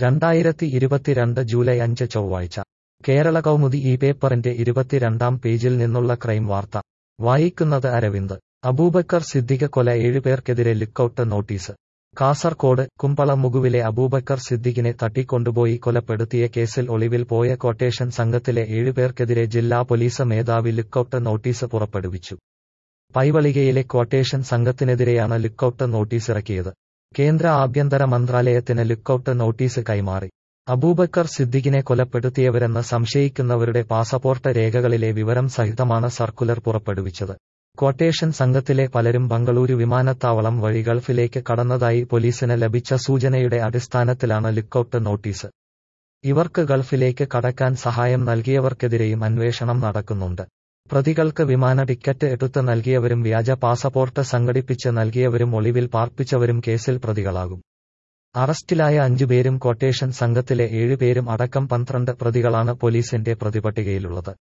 രണ്ടായിരത്തി ഇരുപത്തിരണ്ട് ജൂലൈ അഞ്ച് ചൊവ്വാഴ്ച കേരള കൗമുദി ഈ പേപ്പറിന്റെ ഇരുപത്തിരണ്ടാം പേജിൽ നിന്നുള്ള ക്രൈം വാർത്ത വായിക്കുന്നത് അരവിന്ദ് അബൂബക്കർ സിദ്ദിഖ് കൊല ഏഴുപേർക്കെതിരെ ലുക്കൌട്ട് നോട്ടീസ് കാസർകോട് കുമ്പള മുകുവിലെ അബൂബക്കർ സിദ്ദിഖിനെ തട്ടിക്കൊണ്ടുപോയി കൊലപ്പെടുത്തിയ കേസിൽ ഒളിവിൽ പോയ ക്വട്ടേഷൻ സംഘത്തിലെ ഏഴുപേർക്കെതിരെ ജില്ലാ പോലീസ് മേധാവി ലുക്കൌട്ട് നോട്ടീസ് പുറപ്പെടുവിച്ചു പൈവളികയിലെ ക്വട്ടേഷൻ സംഘത്തിനെതിരെയാണ് ലുക്കൌട്ട് നോട്ടീസ് ഇറക്കിയത് കേന്ദ്ര ആഭ്യന്തര മന്ത്രാലയത്തിന് ലുക്കൌട്ട് നോട്ടീസ് കൈമാറി അബൂബക്കർ സിദ്ദിഖിനെ കൊലപ്പെടുത്തിയവരെന്ന് സംശയിക്കുന്നവരുടെ പാസപോർട്ട് രേഖകളിലെ വിവരം സഹിതമാണ് സർക്കുലർ പുറപ്പെടുവിച്ചത് ക്വട്ടേഷൻ സംഘത്തിലെ പലരും ബംഗളൂരു വിമാനത്താവളം വഴി ഗൾഫിലേക്ക് കടന്നതായി പോലീസിന് ലഭിച്ച സൂചനയുടെ അടിസ്ഥാനത്തിലാണ് ലുക്കൌട്ട് നോട്ടീസ് ഇവർക്ക് ഗൾഫിലേക്ക് കടക്കാൻ സഹായം നൽകിയവർക്കെതിരെയും അന്വേഷണം നടക്കുന്നുണ്ട് പ്രതികൾക്ക് വിമാന ടിക്കറ്റ് എടുത്ത് നൽകിയവരും വ്യാജ പാസപോർട്ട് സംഘടിപ്പിച്ച് നൽകിയവരും ഒളിവിൽ പാർപ്പിച്ചവരും കേസിൽ പ്രതികളാകും അറസ്റ്റിലായ അഞ്ചുപേരും ക്വട്ടേഷൻ സംഘത്തിലെ ഏഴുപേരും അടക്കം പന്ത്രണ്ട് പ്രതികളാണ് പോലീസിന്റെ പ്രതിപട്ടികയിലുള്ളത്